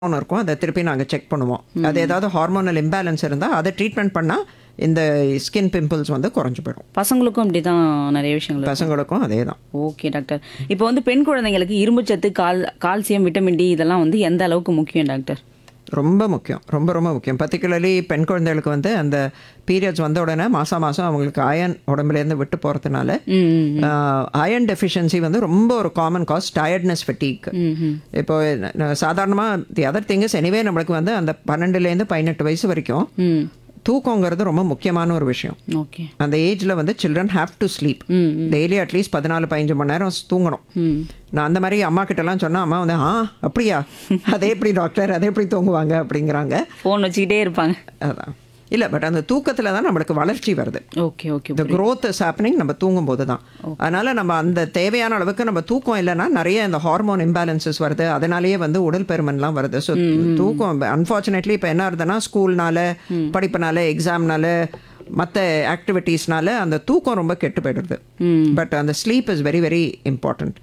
Hormone இருக்கும் அதை திருப்பி நாங்கள் செக் பண்ணுவோம் அது ஏதாவது ஹார்மோனல் இம்பேலன்ஸ் இருந்தால் அதை ட்ரீட்மெண்ட் பண்ணால் இந்த ஸ்கின் பிம்பிள்ஸ் வந்து குறைஞ்சு போயிடும் பசங்களுக்கும் அப்படி தான் நிறைய விஷயங்கள் இருக்கு. பசங்களுக்கும் அதே தான் ஓகே டாக்டர் இப்போ வந்து பெண் குழந்தைங்களுக்கு இரும்புச்சத்து கால் கால்சியம் விட்டமின் டி இதெல்லாம் வந்து எந்த அளவுக்கு முக்கியம் டாக்டர் ரொம்ப முக்கியம் ரொம்ப ரொம்ப முக்கியம் பர்டிகுலர்லி பெண் குழந்தைகளுக்கு வந்து அந்த பீரியட்ஸ் வந்த உடனே மாதம் மாதம் அவங்களுக்கு அயன் உடம்புலேருந்து விட்டு போகிறதுனால ம் ம், அயன் டெஃபிஷியன்சி வந்து ரொம்ப ஒரு காமன் காஸ் டயர்ட்னஸ் ஃபெட்டீக் ம் ம் இப்போ சாதாரணமாக தி அதர் திங்ஸ் எனிவே நம்மளுக்கு வந்து அந்த பன்னெண்டுலேருந்து பதினெட்டு வயசு வரைக்கும் ம் தூக்கங்கிறது ரொம்ப முக்கியமான ஒரு விஷயம் ஓகே அந்த ஏஜில் வந்து children have to sleep hmm daily at least பதினாலு பதினஞ்சு மணி நேரம் தூங்கணும் ம் நான் அந்த மாதிரி அம்மா கிட்டலாம் சொன்னா அம்மா வந்து ஆ அப்படியா அதே எப்படி டாக்டர் அதே எப்படி தூங்குவாங்க அப்படிங்கிறாங்க ஃபோன் வச்சுக்கிட்டே இருப்பாங்க அதான் இல்லை பட் அந்த தூக்கத்தில் தான் நம்மளுக்கு வளர்ச்சி வருது ஓகே ஓகே இந்த growth இஸ் ஹேப்பனிங் நம்ம தூங்கும்போது தான் அதனால நம்ம அந்த தேவையான அளவுக்கு நம்ம தூக்கம் இல்லைன்னா நிறைய இந்த ஹார்மோன் இம்பேலன்சஸ் வருது அதனாலேயே வந்து உடல் பெருமன்லாம் வருது ஸோ தூக்கம் அன்ஃபார்ச்சுனேட்லி இப்போ என்ன ஆகுதுன்னா ஸ்கூல்னால படிப்புனால எக்ஸாம்னால மற்ற ஆக்டிவிட்டீஸ்னால அந்த தூக்கம் ரொம்ப கெட்டு போயிடுது ம் பட் அந்த sleep is very very important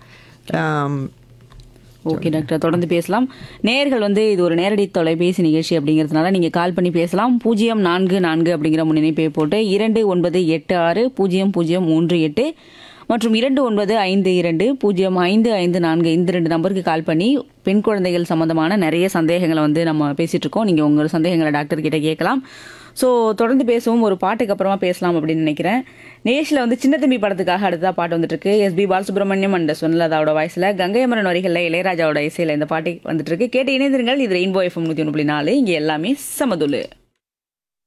okay doctor தொடர்ந்து பேசலாம் நேயர்கள் வந்து இது ஒரு நேரடி தொலைபேசி நிகழ்ச்சி அப்படிங்கிறதுனால நீங்கள் கால் பண்ணி பேசலாம் பூஜ்ஜியம் நான்கு நான்கு அப்படிங்கிற முன்னிணைப்பை போட்டு இரண்டு ஒன்பது எட்டு ஆறு பூஜ்ஜியம் பூஜ்ஜியம் மூன்று எட்டு மற்றும் இரண்டு ஒன்பது ஐந்து இரண்டு பூஜ்ஜியம் ஐந்து ஐந்து நான்கு இந்த ரெண்டு நம்பருக்கு கால் பண்ணி பெண் குழந்தைகள் சம்பந்தமான நிறைய சந்தேகங்களை வந்து நம்ம பேசிட்டு இருக்கோம் நீங்கள் உங்களோட சந்தேகங்களை டாக்டர் கிட்ட கேட்கலாம் ஸோ தொடர்ந்து பேசுவோம் ஒரு பாட்டுக்கு அப்புறமா பேசலாம் அப்படின்னு நினைக்கிறேன் நேஷில் வந்து சின்ன தம்பி படத்துக்காக அடுத்ததா பாட்டு வந்துட்டு இருக்கு எஸ்பி பாலசுப்ரமணியம் அண்ட் சுனலதாவோட வாய்ஸில் கங்கை அமரன் வரிகளில் இளையராஜாவோட இசையில் இந்த பாட்டு வந்துட்டு இருக்கு கேட்டு இணைந்திருங்கள் இது ரெயின்போ எஃப்எம் நூற்றி ஒன்று புள்ளி நாலு இங்கே எல்லாமே சமதுலு